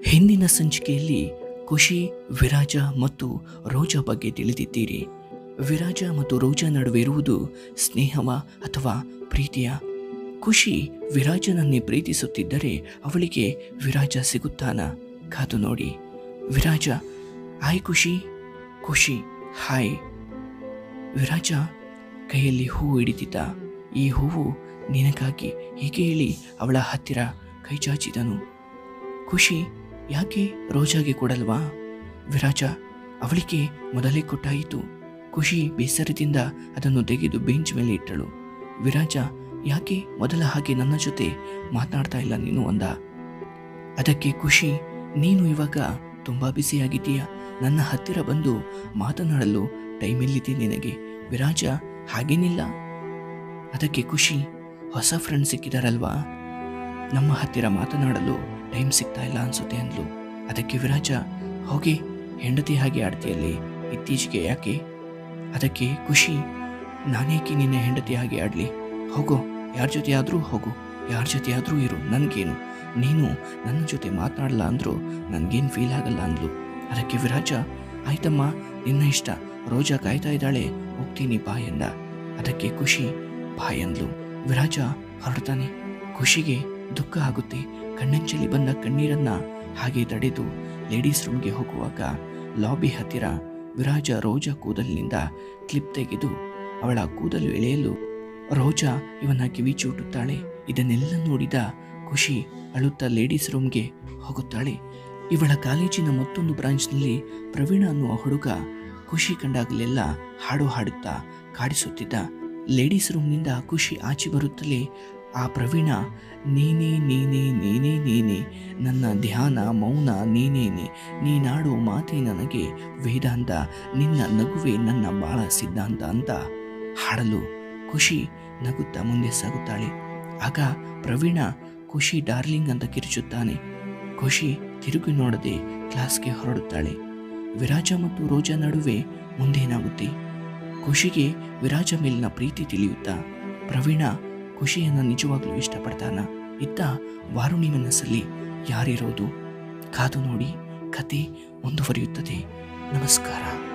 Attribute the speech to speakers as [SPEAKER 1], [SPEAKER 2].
[SPEAKER 1] ಹಿಂದಿನ ಸಂಚಿಕೆಯಲ್ಲಿ ಖುಷಿ ವಿರಾಜ ಮತ್ತು ರೋಜಾ ಬಗ್ಗೆ ತಿಳಿದಿದ್ದೀರಿ ವಿರಾಜ ಮತ್ತು ರೋಜಾ ನಡುವೆ ಇರುವುದು ಸ್ನೇಹವ ಅಥವಾ ಪ್ರೀತಿಯ ಖುಷಿ ವಿರಾಜನನ್ನೇ ಪ್ರೀತಿಸುತ್ತಿದ್ದರೆ ಅವಳಿಗೆ ವಿರಾಜ ಸಿಗುತ್ತಾನ ಕಾದು ನೋಡಿ ವಿರಾಜ ಹಾಯ್ ಖುಷಿ ಖುಷಿ ಹಾಯ್ ವಿರಾಜ ಕೈಯಲ್ಲಿ ಹೂವು ಹಿಡಿದಿದ್ದ ಈ ಹೂವು ನಿನಗಾಗಿ ಹೀಗೆ ಹೇಳಿ ಅವಳ ಹತ್ತಿರ ಕೈ ಚಾಚಿದನು ಖುಷಿ ಯಾಕೆ ರೋಜಾಗೆ ಕೊಡಲ್ವಾ ವಿರಾಜ ಅವಳಿಗೆ ಮೊದಲೇ ಕೊಟ್ಟಾಯಿತು ಖುಷಿ ಬೇಸರದಿಂದ ಅದನ್ನು ತೆಗೆದು ಬೆಂಚ್ ಮೇಲೆ ಇಟ್ಟಳು ವಿರಾಜ ಯಾಕೆ ಮೊದಲ ಹಾಗೆ ನನ್ನ ಜೊತೆ ಮಾತನಾಡ್ತಾ ಇಲ್ಲ ನೀನು ಅಂದ ಅದಕ್ಕೆ ಖುಷಿ ನೀನು ಇವಾಗ ತುಂಬಾ ಬ್ಯುಸಿಯಾಗಿದ್ದೀಯ ನನ್ನ ಹತ್ತಿರ ಬಂದು ಮಾತನಾಡಲು ಟೈಮ್ ಎಲ್ಲಿದೆ ನಿನಗೆ ವಿರಾಜ ಹಾಗೇನಿಲ್ಲ ಅದಕ್ಕೆ ಖುಷಿ ಹೊಸ ಫ್ರೆಂಡ್ ಸಿಕ್ಕಿದಾರಲ್ವಾ ನಮ್ಮ ಹತ್ತಿರ ಮಾತನಾಡಲು ಟೈಮ್ ಸಿಗ್ತಾ ಇಲ್ಲ ಅನ್ಸುತ್ತೆ ಅಂದ್ಲು ಅದಕ್ಕೆ ವಿರಾಜ ಹೋಗಿ ಹೆಂಡತಿ ಹಾಗೆ ಆಡ್ತೀಯಲ್ಲಿ ಇತ್ತೀಚೆಗೆ ಯಾಕೆ ಅದಕ್ಕೆ ಖುಷಿ ನಾನೇಕೆ ನಿನ್ನೆ ಹೆಂಡತಿ ಹಾಗೆ ಆಡ್ಲಿ ಹೋಗೋ ಯಾರ ಜೊತೆ ಆದರೂ ಹೋಗು ಯಾರ ಜೊತೆ ಆದರೂ ಇರು ನನಗೇನು ನೀನು ನನ್ನ ಜೊತೆ ಮಾತನಾಡಲ್ಲ ಅಂದ್ರು ನನಗೇನು ಫೀಲ್ ಆಗಲ್ಲ ಅಂದ್ಲು ಅದಕ್ಕೆ ವಿರಾಜ ಆಯ್ತಮ್ಮ ನಿನ್ನ ಇಷ್ಟ ರೋಜಾ ಕಾಯ್ತಾ ಇದ್ದಾಳೆ ಹೋಗ್ತೀನಿ ಬಾ ಎಂದ ಅದಕ್ಕೆ ಖುಷಿ ಬಾ ಎಂದ್ಲು ವಿರಾಜ ಹೊರಡ್ತಾನೆ ಖುಷಿಗೆ ದುಃಖ ಆಗುತ್ತೆ ಕಣ್ಣಂಚಲಿ ಬಂದ ಕಣ್ಣೀರನ್ನ ಹಾಗೆ ತಡೆದು ಲೇಡೀಸ್ ರೂಮ್ಗೆ ಹೋಗುವಾಗ ಲಾಬಿ ಹತ್ತಿರ ವಿರಾಜ ರೋಜಾ ಕೂದಲಿನಿಂದ ಕ್ಲಿಪ್ ತೆಗೆದು ಅವಳ ಕೂದಲು ಎಳೆಯಲು ರೋಜಾ ಇವನ ಕಿವಿ ಚೂಟುತ್ತಾಳೆ ಇದನ್ನೆಲ್ಲ ನೋಡಿದ ಖುಷಿ ಅಳುತ್ತಾ ಲೇಡೀಸ್ ರೂಮ್ಗೆ ಹೋಗುತ್ತಾಳೆ ಇವಳ ಕಾಲೇಜಿನ ಮತ್ತೊಂದು ಬ್ರಾಂಚ್ನಲ್ಲಿ ಪ್ರವೀಣ ಅನ್ನುವ ಹುಡುಗ ಖುಷಿ ಕಂಡಾಗಲೆಲ್ಲ ಹಾಡು ಹಾಡುತ್ತಾ ಕಾಡಿಸುತ್ತಿದ್ದ ಲೇಡೀಸ್ ರೂಮ್ನಿಂದ ಖುಷಿ ಆಚೆ ಬರುತ್ತಲೇ ಆ ಪ್ರವೀಣ ನೀನೇ ನೀನೇ ನೀನೇ ನೀನೇ ನನ್ನ ಧ್ಯಾನ ಮೌನ ನೀನೇನೆ ನೀನಾಡೋ ಮಾತೆ ನನಗೆ ವೇದಾಂತ ನಿನ್ನ ನಗುವೆ ನನ್ನ ಬಾಳ ಸಿದ್ಧಾಂತ ಅಂತ ಹಾಡಲು ಖುಷಿ ನಗುತ್ತಾ ಮುಂದೆ ಸಾಗುತ್ತಾಳೆ ಆಗ ಪ್ರವೀಣ ಖುಷಿ ಡಾರ್ಲಿಂಗ್ ಅಂತ ಕಿರುಚುತ್ತಾನೆ ಖುಷಿ ತಿರುಗಿ ನೋಡದೆ ಕ್ಲಾಸ್ಗೆ ಹೊರಡುತ್ತಾಳೆ ವಿರಾಜ ಮತ್ತು ರೋಜಾ ನಡುವೆ ಮುಂದೇನಾಗುತ್ತೆ ಖುಷಿಗೆ ವಿರಾಜ ಮೇಲಿನ ಪ್ರೀತಿ ತಿಳಿಯುತ್ತಾ ಪ್ರವೀಣ ಖುಷಿಯನ್ನು ನಿಜವಾಗ್ಲೂ ಇಷ್ಟಪಡ್ತಾನ ಇತ್ತ ವಾರುಣಿ ಮನಸ್ಸಲ್ಲಿ ಯಾರಿರೋದು ಕಾದು ನೋಡಿ ಕತೆ ಮುಂದುವರಿಯುತ್ತದೆ ನಮಸ್ಕಾರ